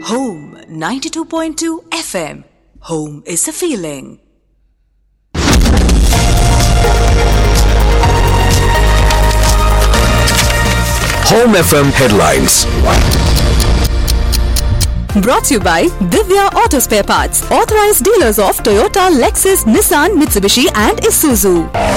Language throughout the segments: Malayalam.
Home 92.2 FM. Home is a feeling. Home FM headlines. Brought to you by Divya Auto Spare Parts, authorized dealers of Toyota, Lexus, Nissan, Mitsubishi, and Isuzu.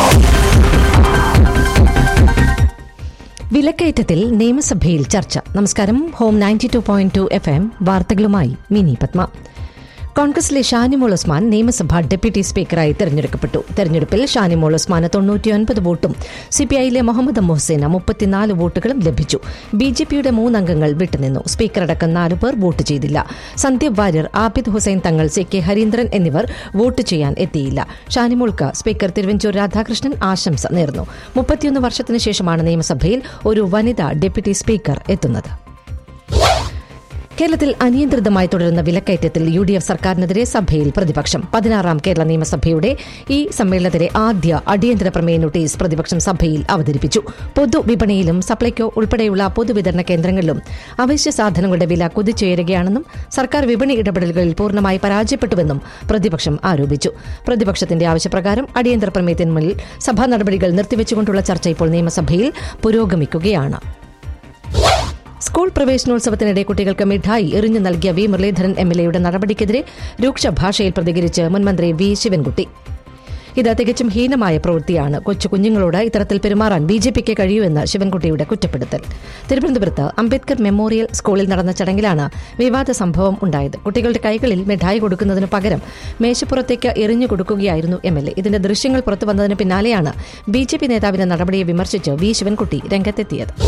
വിലക്കയറ്റത്തിൽ നിയമസഭയിൽ ചർച്ച നമസ്കാരം home ninety two point two F M വാർത്തകളുമായി മിനി പത്മ കോൺഗ്രസിലെ ഷാനിമോൾ ഉസ്മാൻ നിയമസഭാ ഡെപ്യൂട്ടി സ്പീക്കറായി തെരഞ്ഞെടുക്കപ്പെട്ടു തെരഞ്ഞെടുപ്പിൽ ഷാനിമോൾ ഉസ്മാന് തൊണ്ണൂറ്റിയൊൻപത് വോട്ടും സിപിഐയിലെ മുഹമ്മദ് മൊഹ്സേന മുപ്പത്തിനാല് വോട്ടുകളും ലഭിച്ചു ബി ജെ പിയുടെ മൂന്നംഗങ്ങൾ വിട്ടുനിന്നു സ്പീക്കറടക്കം നാലു പേർ വോട്ട് ചെയ്തില്ല സന്ദീപ് വാര്യർ ആബിദ് ഹുസൈൻ തങ്ങൾ സി കെ ഹരീന്ദ്രൻ എന്നിവർ വോട്ട് ചെയ്യാൻ എത്തിയില്ല ഷാനിമോൾക്ക് സ്പീക്കർ തിരുവഞ്ചൂർ രാധാകൃഷ്ണൻ ആശംസ നേർന്നു മുപ്പത്തിയൊന്ന് വർഷത്തിനു ശേഷമാണ് നിയമസഭയിൽ ഒരു വനിതാ ഡെപ്യൂട്ടി സ്പീക്കർ എത്തുന്നത് കേരളത്തിൽ അനിയന്ത്രിതമായി തുടരുന്ന വിലക്കയറ്റത്തിൽ യു ഡി എഫ് സർക്കാരിനെതിരെ സഭയിൽ പ്രതിപക്ഷം പതിനാറാം കേരള നിയമസഭയുടെ ഈ സമ്മേളനത്തിലെ ആദ്യ അടിയന്തര പ്രമേയ നോട്ടീസ് പ്രതിപക്ഷം സഭയിൽ അവതരിപ്പിച്ചു പൊതുവിപണിയിലും സപ്ലൈകോ ഉൾപ്പെടെയുള്ള പൊതുവിതരണ കേന്ദ്രങ്ങളിലും അവശ്യ സാധനങ്ങളുടെ വില കുതിച്ചുയരുകയാണെന്നും സർക്കാർ വിപണി ഇടപെടലുകളിൽ പൂർണ്ണമായി പരാജയപ്പെട്ടുവെന്നും പ്രതിപക്ഷം ആരോപിച്ചു പ്രതിപക്ഷത്തിന്റെ ആവശ്യപ്രകാരം അടിയന്തര പ്രമേയത്തിന്മേൽ സഭാ നടപടികൾ നിർത്തിവെച്ചുകൊണ്ടുള്ള ചർച്ച ഇപ്പോൾ നിയമസഭയിൽ പുരോഗമിക്കുകയാണ് സ്കൂൾ പ്രവേശനോത്സവത്തിനിടെ കുട്ടികൾക്ക് മിഠായി എറിഞ്ഞു നൽകിയ വി മുരളീധരൻ എം എൽ എയുടെ നടപടിക്കെതിരെ രൂക്ഷ ഭാഷയിൽ പ്രതികരിച്ച് മുൻമന്ത്രി വി ശിവൻകുട്ടി ഇത് തികച്ചും ഹീനമായ പ്രവൃത്തിയാണ് കൊച്ചു കുഞ്ഞുങ്ങളോട് ഇത്തരത്തിൽ പെരുമാറാൻ ബി ജെ പിക്ക് കഴിയുമെന്ന് ശിവൻകുട്ടിയുടെ കുറ്റപ്പെടുത്തൽ തിരുവനന്തപുരത്ത് അംബേദ്കർ മെമ്മോറിയൽ സ്കൂളിൽ നടന്ന ചടങ്ങിലാണ് വിവാദ സംഭവം ഉണ്ടായത് കുട്ടികളുടെ കൈകളിൽ മിഠായി കൊടുക്കുന്നതിനു പകരം മേശപ്പുറത്തേക്ക് എറിഞ്ഞു കൊടുക്കുകയായിരുന്നു എം എൽ എ ഇതിന്റെ ദൃശ്യങ്ങൾ പുറത്തുവന്നതിന് പിന്നാലെയാണ് ബി ജെ പി നേതാവിന്റെ നടപടിയെ വിമർശിച്ച് വി ശിവൻകുട്ടി രംഗത്തെത്തിയത്